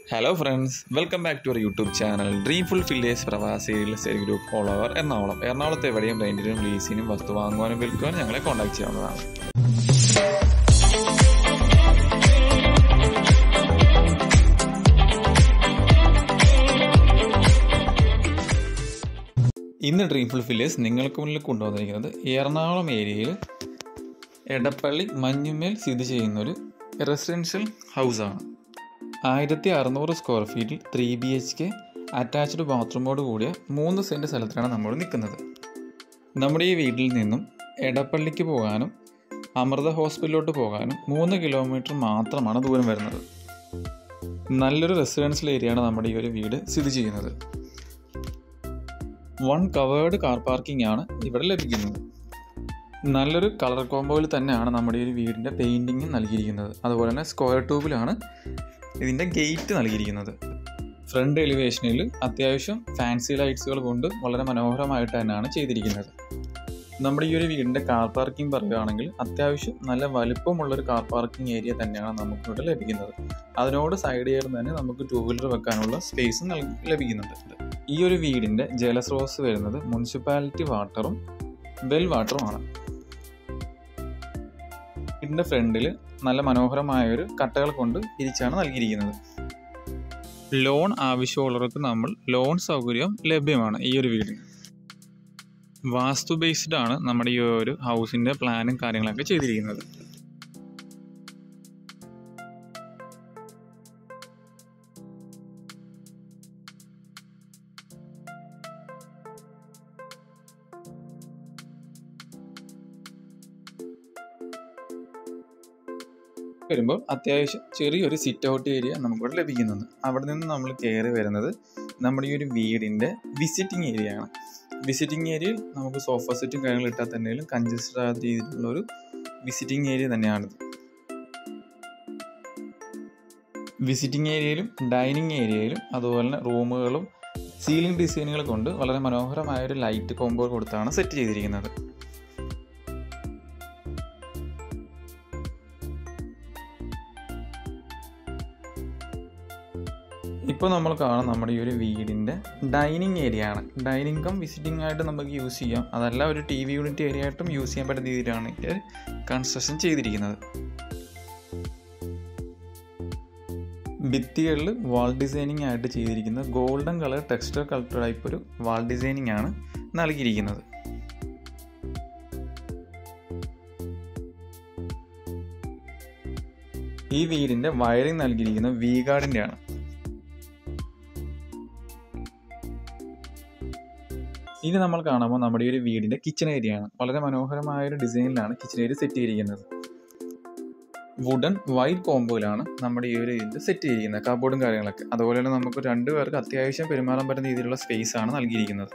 hello friends welcome back to our YouTube channel dream fulfillers പ്രവാസികൾ cell group all over Ernakulam എറണാകുളത്ത് എവിടെയും റെൻറ്റിനും ലീസിനും വസ്തു വാങ്ങുവാനും വിൽക്കുവാനും ഞങ്ങളെ കോൺടാക്ട് ചെയ്യാവുന്നതാണ് ഇന്ന് ഡ്രീം ഫുൾ ഫില്ലേഴ്സ് നിങ്ങൾക്ക് മുന്നിൽ കൊണ്ടുവന്നിരിക്കുന്നത് എറണാകുളം ഏരിയയിൽ എടപ്പള്ളി മഞ്ഞുമേൽ സ്ഥിതി ചെയ്യുന്നൊരു റെസിഡൻഷ്യൽ ഹൗസാണ് ആയിരത്തി അറുന്നൂറ് സ്ക്വയർ ഫീറ്റിൽ three B H K attached ബാത്റൂമോട് കൂടിയ മൂന്ന് സെൻറ്റ് സ്ഥലത്താണ് നമ്മൾ നിൽക്കുന്നത് നമ്മുടെ ഈ വീട്ടിൽ നിന്നും എടപ്പള്ളിക്ക് പോകാനും അമൃത ഹോസ്പിറ്റലിലോട്ട് പോകാനും മൂന്ന് കിലോമീറ്റർ മാത്രമാണ് ദൂരം വരുന്നത് നല്ലൊരു റെസിഡൻഷ്യൽ ഏരിയയാണ് നമ്മുടെ ഈ ഒരു വീട് സ്ഥിതി ചെയ്യുന്നത് വൺ കവേർഡ് കാർ പാർക്കിംഗ് ആണ് ഇവിടെ ലഭിക്കുന്നത് നല്ലൊരു കളർ കോമ്പോയിൽ തന്നെയാണ് നമ്മുടെ ഈ ഒരു വീടിൻ്റെ പെയിൻറ്റിങ് നൽകിയിരിക്കുന്നത് അതുപോലെ തന്നെ സ്ക്വയർ ട്യൂബിലാണ് ഇതിൻ്റെ ഗേറ്റ് നൽകിയിരിക്കുന്നത് ഫ്രണ്ട് എലിവേഷനിൽ അത്യാവശ്യം ഫാൻസി ലൈറ്റ്സുകൾ കൊണ്ട് വളരെ മനോഹരമായിട്ട് തന്നെയാണ് ചെയ്തിരിക്കുന്നത് നമ്മുടെ ഈ ഒരു വീടിൻ്റെ കാർ പാർക്കിംഗ് പറയുകയാണെങ്കിൽ അത്യാവശ്യം നല്ല വലുപ്പമുള്ളൊരു കാർ പാർക്കിംഗ് ഏരിയ തന്നെയാണ് നമുക്കിവിടെ ലഭിക്കുന്നത് അതിനോട് സൈഡ് ചേർന്ന് തന്നെ നമുക്ക് ടൂ വീലർ വെക്കാനുള്ള സ്പേസും ലഭിക്കുന്നുണ്ട് ഈ ഒരു വീടിൻ്റെ ജലസ്രോതസ് വരുന്നത് മുനിസിപ്പാലിറ്റി വാട്ടറും വെൽ വാട്ടറുമാണ് വീടിൻ്റെ ഫ്രണ്ടിൽ നല്ല മനോഹരമായ ഒരു കട്ടകൾ കൊണ്ട് തിരിച്ചാണ് നൽകിയിരിക്കുന്നത് ലോൺ ആവശ്യമുള്ളവർക്ക് നമ്മൾ ലോൺ സൗകര്യം ലഭ്യമാണ് ഈ ഒരു വീടിന് വാസ്തു ബേസ്ഡ് ആണ് നമ്മുടെ ഈ ഒരു ഹൗസിൻ്റെ പ്ലാനും കാര്യങ്ങളൊക്കെ ചെയ്തിരിക്കുന്നത് വരുമ്പോൾ അത്യാവശ്യം ചെറിയൊരു സിറ്റ് ഔട്ട് ഏരിയ നമുക്കിവിടെ ലഭിക്കുന്നുണ്ട് അവിടെ നിന്ന് നമ്മൾ കയറി വരുന്നത് നമ്മുടെ ഈ ഒരു വീടിൻ്റെ വിസിറ്റിംഗ് ഏരിയ ആണ് വിസിറ്റിംഗ് ഏരിയയിൽ നമുക്ക് സോഫ സെറ്റും കാര്യങ്ങളും ഇട്ടാൽ തന്നെയും കൺജസ്റ്റഡ് ആയ രീതിയിലുള്ള ഒരു വിസിറ്റിംഗ് ഏരിയ തന്നെയാണിത് വിസിറ്റിംഗ് ഏരിയയിലും ഡൈനിങ് ഏരിയയിലും അതുപോലെ തന്നെ റൂമുകളും സീലിംഗ് ഡിസൈനുകൾ കൊണ്ട് വളരെ മനോഹരമായ ഒരു ലൈറ്റ് കോമ്പോ കൊടുത്താണ് സെറ്റ് ചെയ്തിരിക്കുന്നത് ഇപ്പോൾ നമ്മൾ കാണും നമ്മുടെ ഈ ഒരു വീടിൻ്റെ ഡൈനിങ് ഏരിയ ആണ് ഡൈനിങ് കം വിസിറ്റിംഗ് ആയിട്ട് നമുക്ക് യൂസ് ചെയ്യാം അതല്ല ഒരു ടി വി യൂണിറ്റ് ഏരിയ ആയിട്ടും യൂസ് ചെയ്യാൻ പറ്റുന്ന രീതിയിലാണ് ഇത് കൺസ്ട്രക്ഷൻ ചെയ്തിരിക്കുന്നത് ഭിത്തികളിൽ വാൾ ഡിസൈനിങ് ആയിട്ട് ചെയ്തിരിക്കുന്നത് golden colour texture colour type ഒരു വാൾ ഡിസൈനിങ് ആണ് നൽകിയിരിക്കുന്നത് ഈ വീടിൻ്റെ വയറിംഗ് നൽകിയിരിക്കുന്നത് വി ഗാർഡിൻ്റെ ആണ് ഇനി നമ്മൾ കാണുമ്പോൾ നമ്മുടെ ഈ ഒരു വീടിന്റെ കിച്ചൺ ഏരിയ ആണ് വളരെ മനോഹരമായ ഒരു ഡിസൈനിലാണ് കിച്ചൺ ഏരിയ സെറ്റ് ചെയ്തിരിക്കുന്നത് വുഡൻ വൈറ്റ് കോമ്പോയിലാണ് നമ്മുടെ ഈ ഒരു ഇതിൽ സെറ്റ് ചെയ്തിരിക്കുന്നത് കബോർഡും കാര്യങ്ങളൊക്കെ അതുപോലെ തന്നെ നമുക്ക് രണ്ടു പേർക്ക് അത്യാവശ്യം പെരുമാറാൻ പറ്റുന്ന രീതിയിലുള്ള സ്പേസ് ആണ് നൽകിയിരിക്കുന്നത്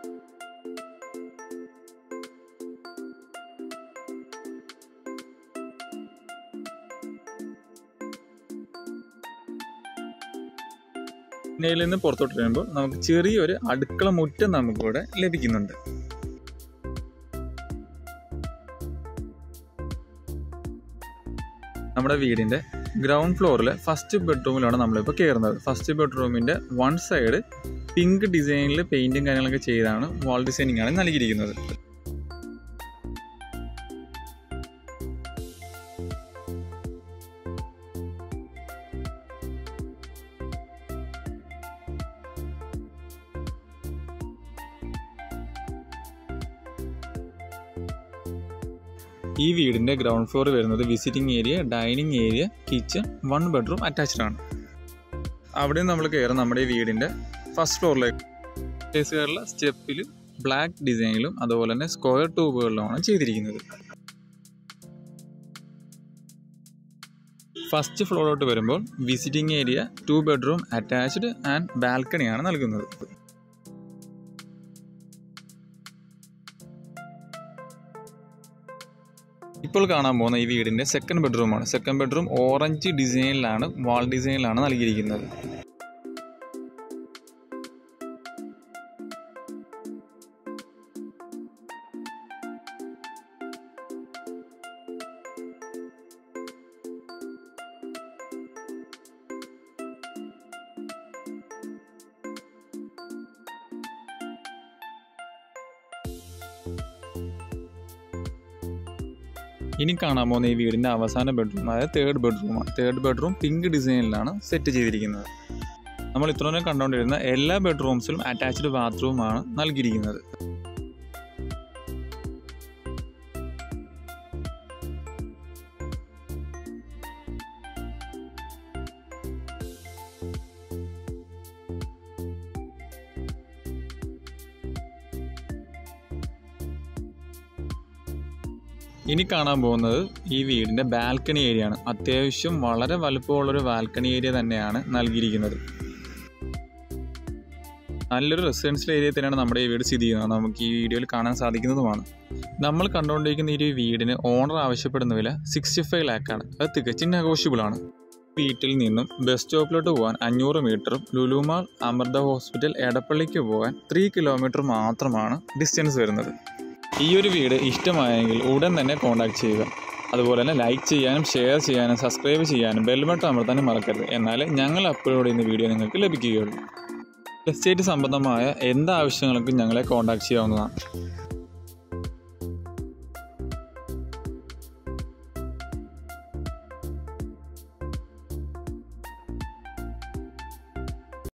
ഇതിൽ നിന്ന് പുറത്തോട്ട് വരുമ്പോൾ നമുക്ക് ചെറിയൊരു അടുക്കള മുറ്റം നമുക്കിവിടെ ലഭിക്കുന്നുണ്ട് നമ്മുടെ വീടിന്റെ ഗ്രൗണ്ട് ഫ്ലോറിലെ ഫസ്റ്റ് ബെഡ്റൂമിലാണ് നമ്മളിപ്പോൾ കയറുന്നത് ഫസ്റ്റ് ബെഡ്റൂമിന്റെ വൺ സൈഡ് പിങ്ക് ഡിസൈനിൽ പെയിന്റും കാര്യങ്ങളൊക്കെ ചെയ്താണ് വാൾ ഡിസൈനിങ് ആണ് നൽകിയിരിക്കുന്നത് ഈ വീടിന്റെ ഗ്രൗണ്ട് ഫ്ലോർ വരുന്നത് visiting area dining area kitchen one bedroom attached ആണ് അവിടെ നമ്മൾ കയറും നമ്മുടെ ഈ വീടിന്റെ ഫസ്റ്റ് ഫ്ലോറിലേക്ക് കയറുള്ള സ്റ്റെപ്പിൽ ബ്ലാക്ക് ഡിസൈനിലും അതുപോലെ തന്നെ സ്ക്വയർ ട്യൂബുകളിലുമാണ് ചെയ്തിരിക്കുന്നത് ഫസ്റ്റ് ഫ്ലോറിലോട്ട് വരുമ്പോൾ visiting area two bedroom attached and ബാൽക്കണിയാണ് നൽകുന്നത് ഇപ്പോൾ കാണാൻ പോകുന്ന ഈ വീടിന്റെ സെക്കൻഡ് ബെഡ്റൂമാണ് സെക്കൻഡ് ബെഡ്റൂം ഓറഞ്ച് ഡിസൈനിലാണ് വാൾ ഡിസൈനിലാണ് നൽകിയിരിക്കുന്നത് ഇനി കാണാൻ പോകുന്ന ഈ വീടിൻ്റെ അവസാന ബെഡ്റൂം അതായത് തേർഡ് ബെഡ്റൂമാണ് തേർഡ് ബെഡ്റൂം പിങ്ക് ഡിസൈനിലാണ് സെറ്റ് ചെയ്തിരിക്കുന്നത് നമ്മൾ ഇത്രയും കണ്ടുകൊണ്ടിരുന്ന എല്ലാ ബെഡ്റൂംസിലും അറ്റാച്ച്ഡ് ബാത്റൂമാണ് നൽകിയിരിക്കുന്നത് ഇനി കാണാൻ പോകുന്നത് ഈ വീടിൻ്റെ ബാൽക്കണി ഏരിയ ആണ് അത്യാവശ്യം വളരെ വലുപ്പമുള്ളൊരു ബാൽക്കണി ഏരിയ തന്നെയാണ് നൽകിയിരിക്കുന്നത് നല്ലൊരു റെസിഡൻഷ്യൽ ഏരിയയിൽ തന്നെയാണ് നമ്മുടെ ഈ വീട് സ്ഥിതി ചെയ്യുന്നത് നമുക്ക് ഈ വീഡിയോയിൽ കാണാൻ സാധിക്കുന്നതുമാണ് നമ്മൾ കണ്ടുകൊണ്ടിരിക്കുന്ന ഈ ഒരു വീടിന് ഓണർ ആവശ്യപ്പെടുന്ന വില സിക്സ്റ്റി ഫൈവ് ലാക്കാണ് അത് തികച്ചും നെഗോഷ്യബിൾ ആണ് വീട്ടിൽ നിന്നും ബസ് സ്റ്റോപ്പിലോട്ട് പോകാൻ അഞ്ഞൂറ് മീറ്ററും ലുലുമാൾ അമൃത ഹോസ്പിറ്റൽ എടപ്പള്ളിക്ക് പോകാൻ ത്രീ കിലോമീറ്റർ മാത്രമാണ് ഡിസ്റ്റൻസ് വരുന്നത് ഈ ഒരു വീട് ഇഷ്ടമായെങ്കിൽ ഉടൻ തന്നെ കോൺടാക്ട് ചെയ്യുക അതുപോലെ തന്നെ ലൈക്ക് ചെയ്യാനും ഷെയർ ചെയ്യാനും സബ്സ്ക്രൈബ് ചെയ്യാനും ബെൽബട്ടൺ അമർത്താനും മറക്കരുത് എന്നാൽ ഞങ്ങൾ അപ്ലോഡ് ചെയ്യുന്ന വീഡിയോ നിങ്ങൾക്ക് ലഭിക്കുകയുള്ളൂ എസ്റ്റേറ്റ് സംബന്ധമായ എന്താവശ്യങ്ങൾക്കും ഞങ്ങളെ കോൺടാക്ട് ചെയ്യാവുന്നതാണ്